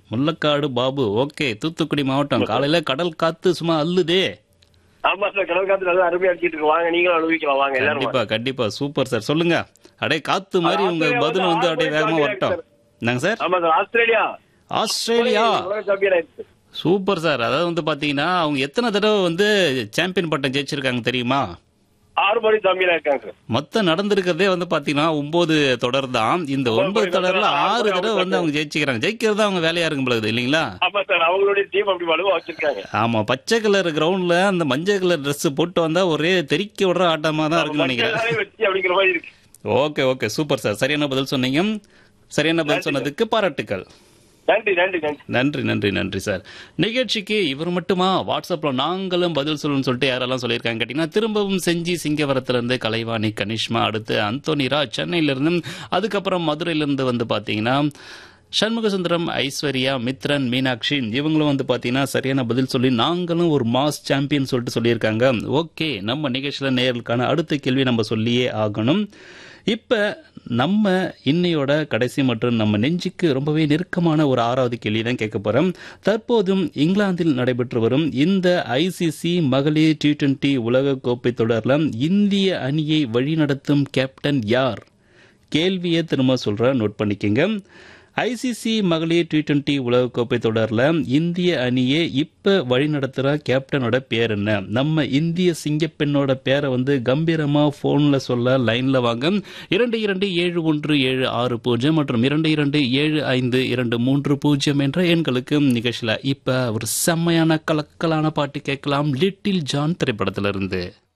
Mullakkadu Babu okay Thoothukudi மாவட்டம் காலையில கடல் காத்து சும்மா அள்ளுதே ஆமா சார் கடல் காத்து நல்லா அருமையா அடிச்சிட்டு இருக்கு வாங்க நீங்களும் அனுபவிக்கலாம் வாங்க எல்லாரும் கண்டிப்பா கண்டிப்பா சூப்பர் சார் சொல்லுங்க அப்படியே காத்து மாதிரி உங்க ஆஸ்திரேலியா பதில் வந்து வந்து அப்படியே ஆறு வேகமா மணி வரட்டும் சார். என்னங்க சார் ஆமா சார் ஆஸ்திரேலியா ஆஸ்திரேலியா உலக சாம்பியன் ஆயிடுச்சு சூப்பர் சார் அதாவது வந்து பாத்தீங்கன்னா அவங்க எத்தனை தடவை வந்து சாம்பியன் பட்டம் ஜெயிச்சிருக்காங்க தெரியுமா ஆறு மணி சாம்பியன் ஆயிருக்காங்க சார் மொத்தம் நடந்திருக்கிறதே வந்து பாத்தீங்கன்னா ஒன்பது தொடர் தான் இந்த ஒன்பது தொடர்ல ஆறு தடவை வந்து அவங்க ஜெயிச்சுக்கிறாங்க ஜெயிக்கிறது அவங்க வேலையா இருக்கும் பொழுது இல்லைங்களா ஆமா சார் அவங்களுடைய டீம் அப்படி வலுவா வச்சிருக்காங்க ஆமா பச்சை கலர் கிரவுண்ட்ல அந்த மஞ்சள் கலர் Dress போட்டு வந்தா ஒரே தெறிக்க விடுற ஆட்டமா தான் இருக்குன்னு நினைக்கிறேன் மக்களாலே வெற்றி அப்படிங்கிற மாதிரி இருக்கு ஓகே ஓகே சூப்பர் சார் சரியான பதில் சொன்னீங்க சரியான பதில் சொன்னதுக்கு பாராட்டுக்கள் நன்றி நன்றி நன்றி நன்றி நன்றி நன்றி சார் நிகழ்ச்சிக்கு இவர் மட்டுமா வாட்ஸ்அப்ல நாங்களும் பதில் சொல்லணும்னு சொல்லிட்டு யாரெல்லாம் சொல்லியிருக்காங்க கேட்டீங்கன்னா திரும்பவும் செஞ்சி சிங்கவரத்துல இருந்து கலைவாணி கனிஷ்மா அடுத்து அந்தோனிரா சென்னையில இருந்து அதுக்கப்புறம் மதுரையில இருந்து வந்து பாத்தீங்கன்னா சண்முகசுந்தரம் ஐஸ்வர்யா மித்ரன் மீனாட்சி இவங்களும் வந்து பாத்தீங்கன்னா சரியான பதில் சொல்லி நாங்களும் ஒரு மாஸ் சாம்பியன் சொல்லிட்டு சொல்லியிருக்காங்க ஓகே நம்ம நிகழ்ச்சியில நேர்களுக்கான அடுத்த கேள்வி நம்ம சொல்லியே ஆகணும் இப்ப நம்ம இன்னையோட கடைசி மற்றும் நம்ம நெஞ்சுக்கு ரொம்பவே நெருக்கமான ஒரு ஆறாவது கேள்வி தான் கேட்க போறோம் தற்போதும் இங்கிலாந்தில் நடைபெற்று வரும் இந்த ஐசிசி மகளிர் டி டுவெண்டி உலக கோப்பை தொடர்ல இந்திய அணியை வழிநடத்தும் கேப்டன் யார் கேள்வியை திரும்ப சொல்றேன் நோட் பண்ணிக்கங்க ஐசிசி மகளிர் டி டுவெண்டி உலகக்கோப்பை தொடர்ல இந்திய அணியை இப்ப வழிநடத்துற கேப்டனோட பேர் என்ன நம்ம இந்திய சிங்கப்பெண்ணோட பேரை வந்து கம்பீரமா போன்ல சொல்ல லைன்ல வாங்க இரண்டு இரண்டு ஏழு ஒன்று ஏழு ஆறு பூஜ்ஜியம் மற்றும் இரண்டு இரண்டு ஏழு ஐந்து இரண்டு மூன்று பூஜ்ஜியம் என்ற எண்களுக்கு நிகழ்ச்சியில இப்ப ஒரு செம்மையான கலக்கலான பாட்டு கேட்கலாம் லிட்டில் ஜான் திரைப்படத்திலிருந்து